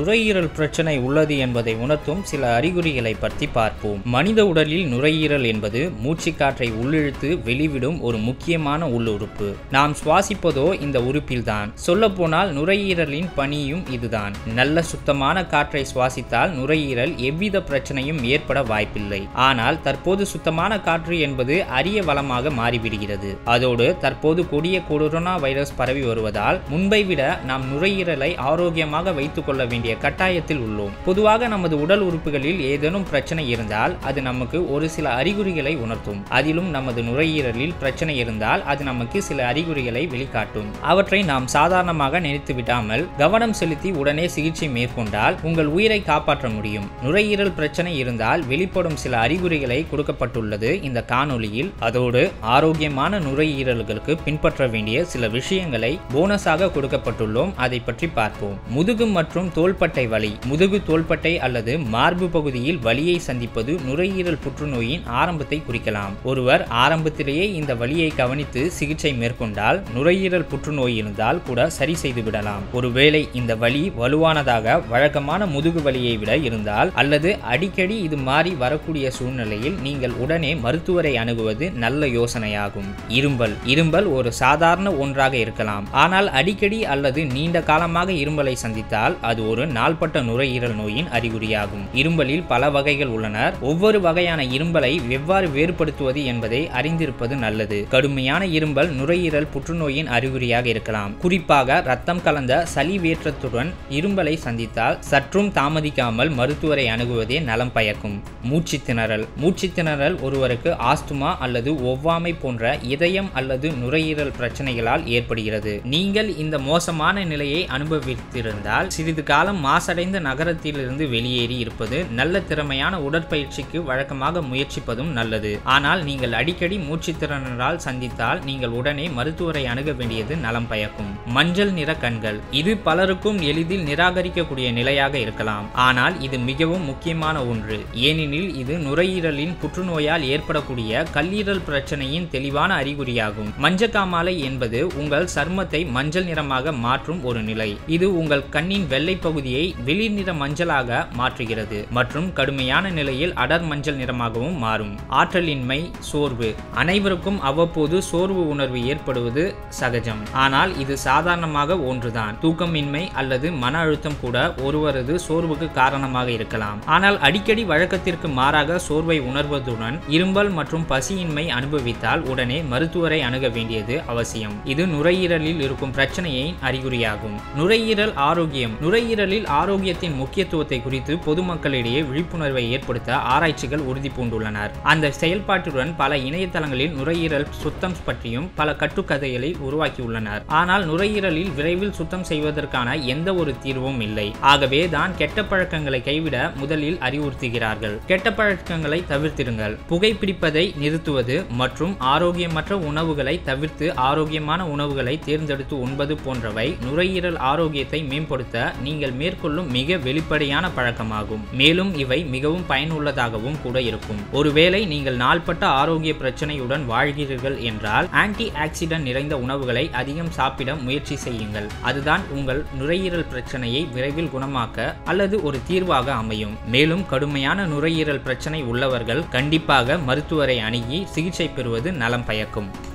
நுரையீரல் பிரச்சனை உள்ளது என்பதை உணர்த்தும் சில அறிகுறிகளை பற்றி பார்ப்போம் மனித உடலில் நுரையீரல் என்பது மூச்சுக்காற்றை உள்ளிழுத்து வெளிவிடும் ஒரு முக்கியமான உள்ளுறுப்பு நாம் சுவாசிப்பதோ இந்த உறுப்பில்தான் சொல்லப்போனால் நுரையீரலின் பணியும் இதுதான் நல்ல சுத்தமான காற்றை சுவாசித்தால் நுரையீரல் எவ்வித பிரச்சனையும் ஏற்பட வாய்ப்பில்லை ஆனால் தற்போது சுத்தமான காற்று என்பது அரிய வளமாக மாறிவிடுகிறது அதோடு தற்போது கொடிய கொரோனா வைரஸ் பரவி வருவதால் முன்பை விட நாம் நுரையீரலை ஆரோக்கியமாக வைத்துக் கொள்ள வேண்டிய கட்டாயத்தில் உள்ளோம் பொதுவாக நமது உடல் உறுப்புகளில் ஏதேனும் பிரச்சனை இருந்தால் அது நமக்கு ஒரு சில அறிகுறிகளை உணர்த்தும் அதிலும் நமது நுரையீரலில் பிரச்சனை இருந்தால் அது நமக்கு சில அறிகுறிகளை வெளிக்காட்டும் அவற்றை நாம் சாதாரணமாக நினைத்து விடாமல் கவனம் செலுத்தி உடனே சிகிச்சை மேற்கொண்டால் உங்கள் உயிரை காப்பாற்ற முடியும் நுரையீரல் பிரச்சனை இருந்தால் வெளிப்படும் சில அறிகுறிகளை கொடுக்கப்பட்டுள்ளது இந்த காணொளியில் அதோடு ஆரோக்கியமான நுரையீரல்களுக்கு பின்பற்ற வேண்டிய சில விஷயங்களை போனஸாக கொடுக்கப்பட்டுள்ளோம் அதை பற்றி பார்ப்போம் முதுகு மற்றும் தோள்பட்டை வலி முதுகு தோள்பட்டை அல்லது மார்பு பகுதியில் வலியை சந்திப்பது நுரையீரல் புற்றுநோயின் ஆரம்பத்தை குறிக்கலாம் ஒருவர் ஆரம்பத்திலேயே இந்த வலியை கவனித்து சிகிச்சை மேற்கொண்டால் நுரையீரல் புற்றுநோய் இருந்தால் கூட சரி செய்து விடலாம் ஒருவேளை இந்த வலி வலுவானதாக வழக்கமான முதுகு வலியை விட இருந்தால் அல்லது அடிக்கடி இது மாறி வரக்கூடிய சூழ்நிலையில் நீங்கள் உடனே மருத்துவரை அணுகுவது நல்ல யோசனையாகும் இரும்பல் இரும்பல் ஒரு சாதாரண ஒன்றாக இருக்கலாம் ஆனால் அடிக்கடி அல்லது நீண்ட காலமாக இரும்பலை சந்தித்தால் அது ஒரு நாள்பட்ட நுரையீரல் நோயின் அறிகுறியாகும் இரும்பலில் பல வகைகள் உள்ளனர் ஒவ்வொரு வகையான இரும்பலை எவ்வாறு வேறுபடுத்துவது என்பதை அறிந்திருப்பது நல்லது கடுமையான இரும்பல் நுரையீரல் புற்றுநோயின் அறிகுறியாக இருக்கலாம் குறிப்பாக ரத்தம் கலந்த சளி வேற்றத்துடன் இரும்பலை சந்தித்தால் சற்றும் தாமதிக்காமல் மருத்துவரை அணுகுவதே நலம் பயக்கும் மூச்சு திணறல் மூச்சு திணறல் ஒருவருக்கு ஆஸ்துமா அல்லது ஒவ்வாமை போன்ற இதயம் அல்லது நுரையீரல் பிரச்சனைகளால் ஏற்படுகிறது நீங்கள் இந்த மோசமான நிலையை அனுபவித்திருந்தால் சிறிது காலம் மாசடைந்த நகரத்திலிருந்து வெளியேறி இருப்பது நல்ல திறமையான உடற்பயிற்சிக்கு வழக்கமாக முயற்சிப்பதும் நல்லது ஆனால் நீங்கள் அடிக்கடி மூச்சு திறனரால் சந்தித்தால் நீங்கள் உடனே மருத்துவரை அணுக வேண்டியது நலம் பயக்கும் மஞ்சள் நிற கண்கள் இது பலருக்கும் எளிதில் நிராகரிக்கக்கூடிய நிலையாக இருக்கலாம் ஆனால் இது மிகவும் முக்கியமான ஒன்று ஏனெனில் இது நுரையீரலின் புற்றுநோயால் ஏற்படக்கூடிய கல்லீரல் பிரச்சனையின் தெளிவான அறிகுறியாகும் மஞ்சக்காமாலை என்பது உங்கள் சர்மத்தை மஞ்சள் நிறமாக மாற்றும் ஒரு நிலை இது உங்கள் கண்ணின் வெள்ளை பகுதியை வெளிர் நிற மஞ்சளாக மாற்றுகிறது மற்றும் கடுமையான நிலையில் அடர் மஞ்சள் நிறமாகவும் மாறும் ஆற்றலின்மை சோர்வு அனைவருக்கும் அவ்வப்போது சோர்வு உணர்வு ஏற்படுவது சகஜம் ஆனால் இது சாதாரணமாக ஒன்றுதான் தூக்கமின்மை அல்லது மன அழுத்தம் கூட ஒருவரது சோர்வுக்கு காரணமாக இருக்கலாம் ஆனால் அடிக்கடி வழக்கத்திற்கு மாறாக சோர்வை உணர்வதுடன் இரும்பல் மற்றும் பசியின்மை அனுபவித்தால் உடனே மருத்துவரை அணுக வேண்டியது அவசியம் இது நுரையீரலில் இருக்கும் பிரச்சனையின் அறிகுறியாகும் நுரையீரல் ஆரோக்கியம் நுரையீரலில் ஆரோக்கியத்தின் முக்கியத்துவத்தை குறித்து பொதுமக்களிடையே விழிப்புணர்வை ஏற்படுத்த ஆராய்ச்சிகள் உறுதி பூண்டுள்ளனர் அந்த செயல்பாட்டுடன் பல இணையதளங்களில் நுரையீரல் சுத்தம் பற்றியும் பல கட்டுக்கதைகளை உருவாக்கியுள்ளனர் ஆனால் நுரையீரலில் விரைவில் சுத்தம் செய்வதற்கான எந்த ஒரு தீர்வும் இல்லை ஆகவே தான் கெட்ட பழக்கங்களை கைவிட முதலில் அறிவுறுத்துகிறார்கள் கெட்ட பழக்கங்களை தவிர்த்திருங்கள் புகைப்பிடிப்பதை நிறுத்துவது மற்றும் ஆரோக்கியமற்ற உணவுகளை தவிர்த்து ஆரோக்கியமான உணவுகளை தேர்ந்தெடுத்து உண்பது போன்றவை நுரையீரல் ஆரோக்கியத்தை மேம்படுத்த நீங்கள் மேற்கொள்ளும் மிக வெளிப்படையான பழக்கமாகும் மேலும் இவை மிகவும் பயனுள்ளதாகவும் கூட இருக்கும் ஒருவேளை நீங்கள் நாள்பட்ட ஆரோக்கிய பிரச்சனையுடன் வாழ்கிறீர்கள் என்றால் ஆன்டி ஆக்சிடென்ட் நிறைந்த உணவுகளை அதிகம் சாப்பிட முயற்சி செய்யுங்கள் அதுதான் உங்கள் நுரையீரல் பிரச்சனையை விரைவில் குணமாக்க அல்லது ஒரு தீர்வாக அமையும் மேலும் கடுமையான நுரையீரல் பிரச்சனை உள்ளவர்கள் கண்டிப்பாக மருத்துவரை அணுகி சிகிச்சை பெறுவது நலம் பயக்கும்